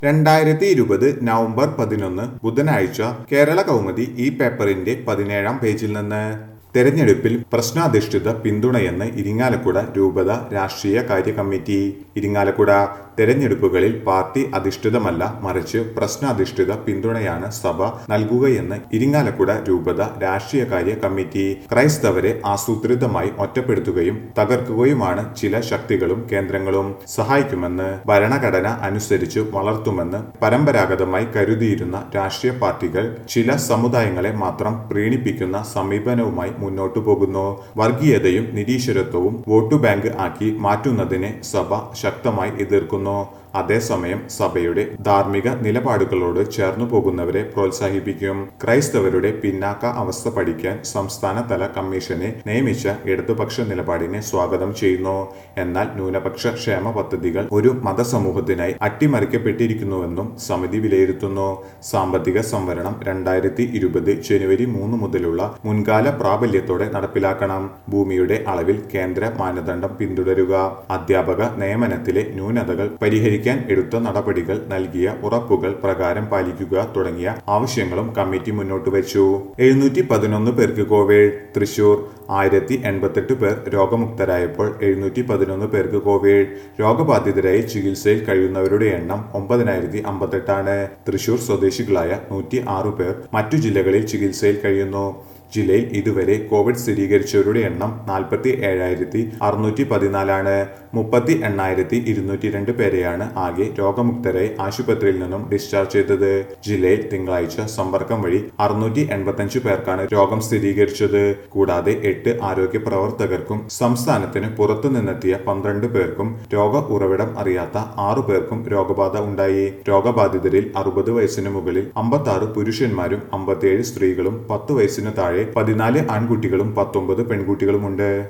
രണ്ടായിരത്തി ഇരുപത് നവംബർ പതിനൊന്ന് ബുധനാഴ്ച കേരള കൗമുദി ഈ പേപ്പറിന്റെ പതിനേഴാം പേജിൽ നിന്ന് തെരഞ്ഞെടുപ്പിൽ പ്രശ്നാധിഷ്ഠിത പിന്തുണയെന്ന് ഇരിങ്ങാലക്കുട രൂപത രാഷ്ട്രീയ കാര്യ കമ്മിറ്റി ഇരിങ്ങാലക്കുട തെരഞ്ഞെടുപ്പുകളിൽ പാർട്ടി അധിഷ്ഠിതമല്ല മറിച്ച് പ്രശ്നാധിഷ്ഠിത പിന്തുണയാണ് സഭ നൽകുകയെന്ന് ഇരിങ്ങാലക്കുട രൂപത രാഷ്ട്രീയ കാര്യ കമ്മിറ്റി ക്രൈസ്തവരെ ആസൂത്രിതമായി ഒറ്റപ്പെടുത്തുകയും തകർക്കുകയുമാണ് ചില ശക്തികളും കേന്ദ്രങ്ങളും സഹായിക്കുമെന്ന് ഭരണഘടന അനുസരിച്ച് വളർത്തുമെന്ന് പരമ്പരാഗതമായി കരുതിയിരുന്ന രാഷ്ട്രീയ പാർട്ടികൾ ചില സമുദായങ്ങളെ മാത്രം പ്രീണിപ്പിക്കുന്ന സമീപനവുമായി മുന്നോട്ടു പോകുന്നു വർഗീയതയും നിരീശ്വരത്വവും വോട്ടു ബാങ്ക് ആക്കി മാറ്റുന്നതിനെ സഭ ശക്തമായി എതിർക്കുന്നു അതേസമയം സഭയുടെ ധാർമ്മിക നിലപാടുകളോട് ചേർന്നു പോകുന്നവരെ പ്രോത്സാഹിപ്പിക്കും ക്രൈസ്തവരുടെ പിന്നാക്ക അവസ്ഥ പഠിക്കാൻ സംസ്ഥാന തല കമ്മീഷനെ നിയമിച്ച ഇടതുപക്ഷ നിലപാടിനെ സ്വാഗതം ചെയ്യുന്നു എന്നാൽ ന്യൂനപക്ഷ ക്ഷേമ പദ്ധതികൾ ഒരു മതസമൂഹത്തിനായി അട്ടിമറിക്കപ്പെട്ടിരിക്കുന്നുവെന്നും സമിതി വിലയിരുത്തുന്നു സാമ്പത്തിക സംവരണം രണ്ടായിരത്തി ഇരുപത് ജനുവരി മൂന്ന് മുതലുള്ള മുൻകാല പ്രാബല്യത്തോടെ നടപ്പിലാക്കണം ഭൂമിയുടെ അളവിൽ കേന്ദ്ര മാനദണ്ഡം പിന്തുടരുക അധ്യാപക നിയമനത്തിലെ ന്യൂനതകൾ പരിഹരിക്കാൻ എടുത്ത നടപടികൾ നൽകിയ ഉറപ്പുകൾ പ്രകാരം പാലിക്കുക തുടങ്ങിയ ആവശ്യങ്ങളും കമ്മിറ്റി മുന്നോട്ട് വെച്ചു എഴുന്നൂറ്റി പതിനൊന്ന് പേർക്ക് കോവിഡ് തൃശൂർ ആയിരത്തി എൺപത്തെട്ട് പേർ രോഗമുക്തരായപ്പോൾ എഴുന്നൂറ്റി പതിനൊന്ന് പേർക്ക് കോവിഡ് രോഗബാധിതരായി ചികിത്സയിൽ കഴിയുന്നവരുടെ എണ്ണം ഒമ്പതിനായിരത്തി അമ്പത്തെട്ടാണ് തൃശൂർ സ്വദേശികളായ നൂറ്റി ആറ് പേർ മറ്റു ജില്ലകളിൽ ചികിത്സയിൽ കഴിയുന്നു ജില്ലയിൽ ഇതുവരെ കോവിഡ് സ്ഥിരീകരിച്ചവരുടെ എണ്ണം നാൽപ്പത്തി ഏഴായിരത്തി അറുന്നൂറ്റി പതിനാലാണ് മുപ്പത്തി എണ്ണായിരത്തി ഇരുന്നൂറ്റി രണ്ട് പേരെയാണ് ആകെ രോഗമുക്തരായി ആശുപത്രിയിൽ നിന്നും ഡിസ്ചാർജ് ചെയ്തത് ജില്ലയിൽ തിങ്കളാഴ്ച സമ്പർക്കം വഴി അറുന്നൂറ്റി എൺപത്തഞ്ച് പേർക്കാണ് രോഗം സ്ഥിരീകരിച്ചത് കൂടാതെ എട്ട് ആരോഗ്യ പ്രവർത്തകർക്കും സംസ്ഥാനത്തിന് പുറത്തു നിന്നെത്തിയ പന്ത്രണ്ട് പേർക്കും രോഗ ഉറവിടം അറിയാത്ത ആറു പേർക്കും രോഗബാധ ഉണ്ടായി രോഗബാധിതരിൽ അറുപത് വയസ്സിന് മുകളിൽ അമ്പത്തി ആറ് പുരുഷന്മാരും അമ്പത്തിയേഴ് സ്ത്രീകളും പത്ത് വയസ്സിന് താഴെ പതിനാല് ആൺകുട്ടികളും പത്തൊമ്പത് പെൺകുട്ടികളുമുണ്ട്